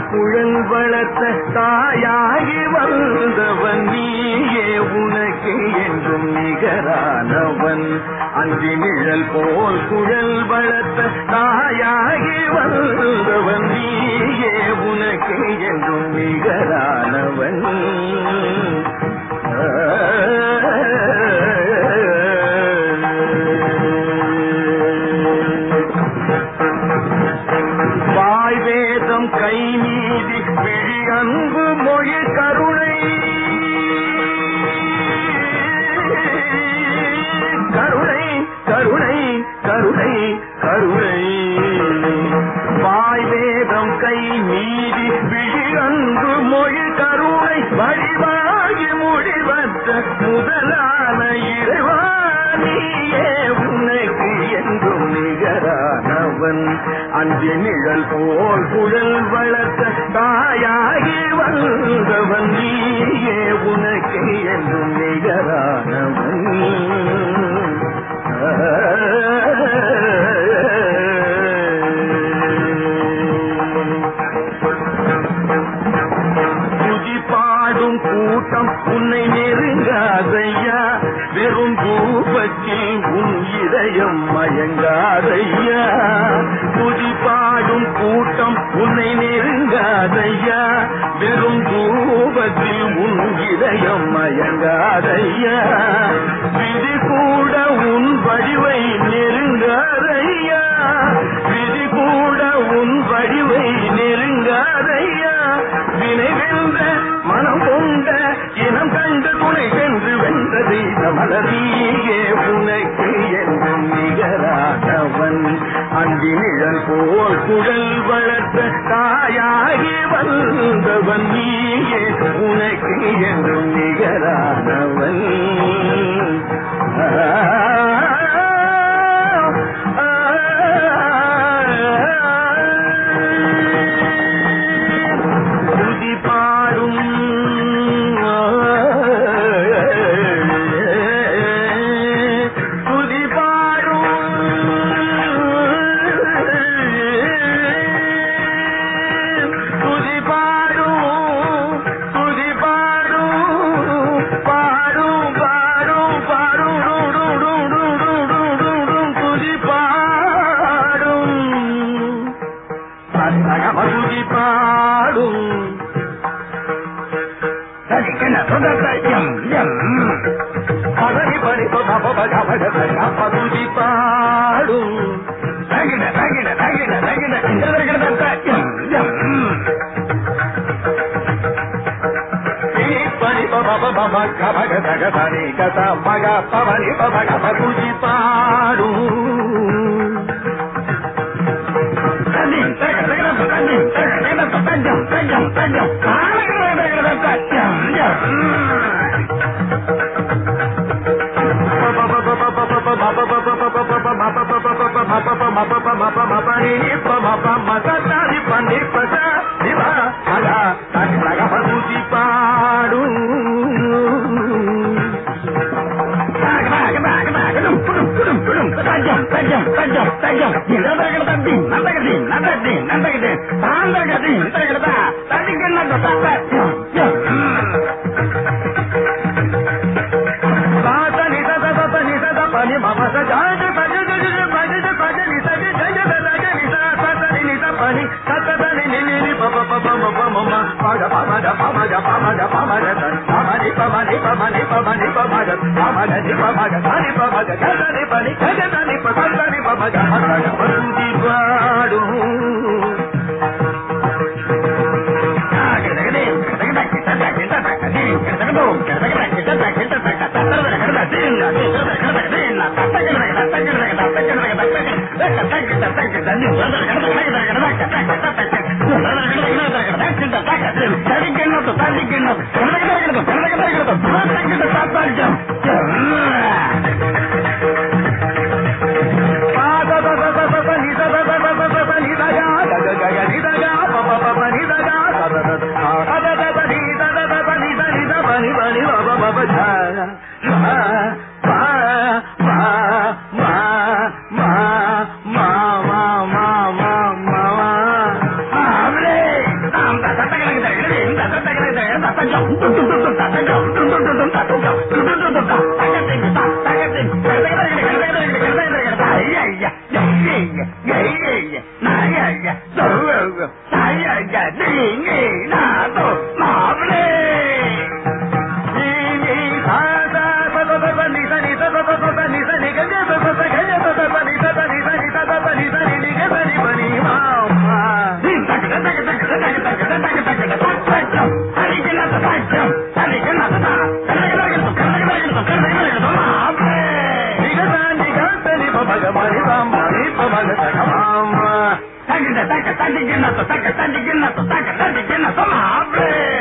குழல் வளர்த்த தாயாகி வந்தவன் நீயே உனக்கு என்றும் நிகரானவன் அன்றி நிழல் போல் குழல் வளர்த்த தாயாகி வந்தவன் நீயே உனக்கு என்றும் நிகரானவன் வாய் வேதம் கை மீதி விழி அன்பு மொழி கருணை கருணை கருணை கருணை கருணை வாய் வேதம் கை மீதி விழி அன்பு மொழி கருணை வழிவாகி முடிவற்ற முதலான இறைவா நீயே உனக்கு என்றும் நிகரானவன் அஞ்சு நிழல் போல் குழல் வளர்த்த தாயாகி வந்தவன் நீயே உனக்கு என்றும் நிகரானவன் துதி பாடும் கூட்டம் உன்னை நெருங்காதையா வெறும் தூபத்தில் உன் இதயம் மயங்காதையா துதி பாடும் கூட்டம் உன்னை நெருங்காதையா வெறும் தூபத்தில் உன் இதயம் மயங்காதையா விதி கூட உன் வடிவை நெருங்காதையா விதி கூட உன் வடிவை நெருங்காதையா வினை வென்ற மனம் கொண்ட இனம் கண்டு துணை சென்று வென்றது மலரியே உனக்கு என்றும் நிகரானவன் அந்தி நிழல் போல் குழல் வளர்த்த தாயாகி வந்தவன் நீயே உனக்கு என்றும் நிகரானவன் துதி பாடும் துதி பாடும் துதி பாடும் துதி பாடும் பாடும் பாடும் பாடும் டும் டும் டும் டும் டும் டும் டும் துதி பாடும் துதி பாடும் பதவி படி பதுதி பாடும் பனி பப பப கபக தக தனி கத மக பவனி பபக பதுதி பாடும் தக்க தண்டிக்கு என்ன தக்க தண்டிக்கு என்ன தக்க தண்டிக்கு என்ன மாப்பிளே